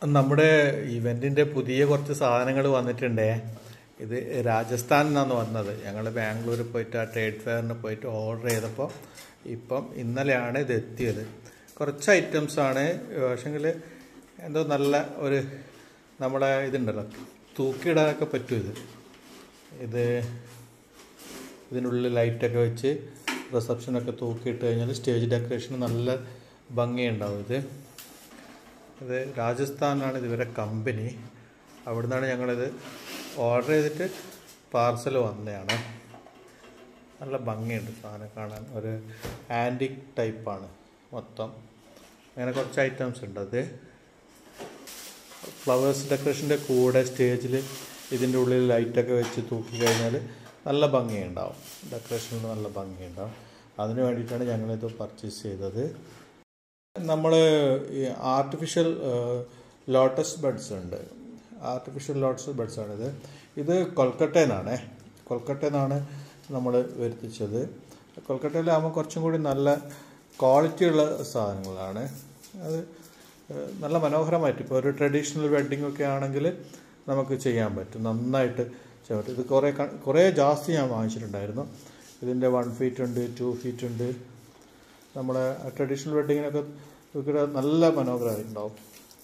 നമ്മുടെ ഇവൻറ്റിൻ്റെ പുതിയ കുറച്ച് സാധനങ്ങൾ വന്നിട്ടുണ്ടേ ഇത് രാജസ്ഥാനിൽ നിന്നാണ് വന്നത് ഞങ്ങൾ ബാംഗ്ലൂർ പോയിട്ട് ആ ട്രേഡ് ഫെയറിന് പോയിട്ട് ഓർഡർ ചെയ്തപ്പോൾ ഇപ്പം ഇന്നലെയാണ് ഇത് എത്തിയത് കുറച്ച് ഐറ്റംസ് ആണ് പക്ഷെങ്കിൽ എന്തോ നല്ല ഒരു നമ്മുടെ ഇതുണ്ടല്ലോ തൂക്കിയിടാനൊക്കെ പറ്റും ഇത് ഇത് ഇതിനുള്ളിൽ ലൈറ്റൊക്കെ വെച്ച് റിസപ്ഷനൊക്കെ തൂക്കിയിട്ട് കഴിഞ്ഞാൽ സ്റ്റേജ് ഡെക്കറേഷൻ നല്ല ഭംഗിയുണ്ടാവും ഇത് ഇത് രാജസ്ഥാനാണ് ഇതുവരെ കമ്പനി അവിടെ നിന്നാണ് ഞങ്ങളിത് ഓർഡർ ചെയ്തിട്ട് പാർസൽ വന്നതാണ് നല്ല ഭംഗിയുണ്ട് സാധനം കാണാൻ ഒരു ആൻറ്റിക് ടൈപ്പാണ് മൊത്തം അങ്ങനെ കുറച്ച് ഐറ്റംസ് ഉണ്ട് അത് ഫ്ലവേഴ്സ് ഡെക്കറേഷൻ്റെ കൂടെ സ്റ്റേജിൽ ഇതിൻ്റെ ഉള്ളിൽ ലൈറ്റൊക്കെ വെച്ച് തൂക്കി കഴിഞ്ഞാൽ നല്ല ഭംഗിയുണ്ടാവും ഡെക്കറേഷനിൽ നല്ല ഭംഗിയുണ്ടാവും അതിന് വേണ്ടിയിട്ടാണ് ഞങ്ങളിത് പർച്ചേസ് ചെയ്തത് നമ്മൾ ഈ ആർട്ടിഫിഷ്യൽ ലോട്ടസ് ബഡ്സ് ഉണ്ട് ആർട്ടിഫിഷ്യൽ ലോട്ടസ് ബഡ്സ് ആണിത് ഇത് കൊൽക്കട്ടയിൽ നിന്നാണ് കൊൽക്കട്ടയിൽ നിന്നാണ് നമ്മൾ വരുത്തിച്ചത് കൊൽക്കട്ടയിലാകുമ്പോൾ കുറച്ചും കൂടി നല്ല ക്വാളിറ്റിയുള്ള സാധനങ്ങളാണ് അത് ഏഹ്, നല്ല മനോഹരമായിട്ട് ഇപ്പോൾ ഒരു ട്രഡീഷണൽ വെഡ്ഡിംഗ് ഒക്കെ ആണെങ്കിൽ നമുക്ക് ചെയ്യാൻ പറ്റും നന്നായിട്ട് ചെയ്യാൻ പറ്റും ഇത് കുറേ ക- കുറേ ജാസ്തി ഞാൻ വാങ്ങിച്ചിട്ടുണ്ടായിരുന്നു ഇതിൻ്റെ വൺ ഫീറ്റ് ഉണ്ട് ടു ഫീറ്റ് ഉണ്ട് നമ്മുടെ ട്രഡീഷണൽ വെഡ്ഡിങ്ങിനൊക്കെ ഇവിടെ നല്ല മനോഹരമായിട്ടുണ്ടാവും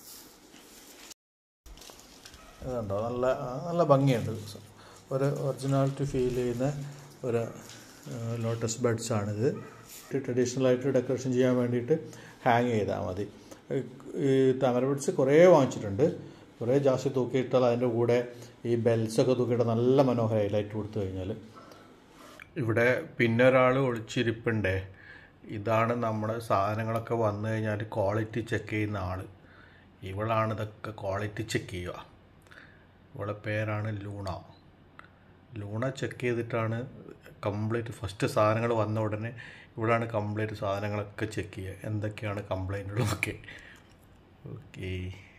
അതുണ്ടോ നല്ല നല്ല ഭംഗിയുണ്ട് ഒരു ഒറിജിനാലിറ്റി ഫീൽ ചെയ്യുന്ന ഒരു ലോട്ടസ് ബഡ്സ് ആണിത് ട്രഡീഷണൽ ആയിട്ട് ഡെക്കറേഷൻ ചെയ്യാൻ വേണ്ടിയിട്ട് ഹാങ് ചെയ്താൽ മതി ഈ താമര ബഡ്സ് കുറേ വാങ്ങിച്ചിട്ടുണ്ട് കുറേ ജാസ്തി തൂക്കിയിട്ടാൽ അതിൻ്റെ കൂടെ ഈ ബെൽസൊക്കെ തൂക്കിയിട്ട് നല്ല മനോഹരമായി ലൈറ്റ് കൊടുത്തു കഴിഞ്ഞാൽ ഇവിടെ പിന്നെ ഒരാൾ ഒളിച്ചിരിപ്പുണ്ടേ ഇതാണ് നമ്മുടെ സാധനങ്ങളൊക്കെ വന്നു കഴിഞ്ഞാൽ ക്വാളിറ്റി ചെക്ക് ചെയ്യുന്ന ആൾ ഇവളാണ് ഇതൊക്കെ ക്വാളിറ്റി ചെക്ക് ചെയ്യുക ഇവളെ പേരാണ് ലൂണ ലൂണ ചെക്ക് ചെയ്തിട്ടാണ് കംപ്ലീറ്റ് ഫസ്റ്റ് സാധനങ്ങൾ വന്ന ഉടനെ ഇവിടാണ് കംപ്ലീറ്റ് സാധനങ്ങളൊക്കെ ചെക്ക് ചെയ്യുക എന്തൊക്കെയാണ് കംപ്ലൈൻറ്റുകളൊക്കെ ഓക്കേ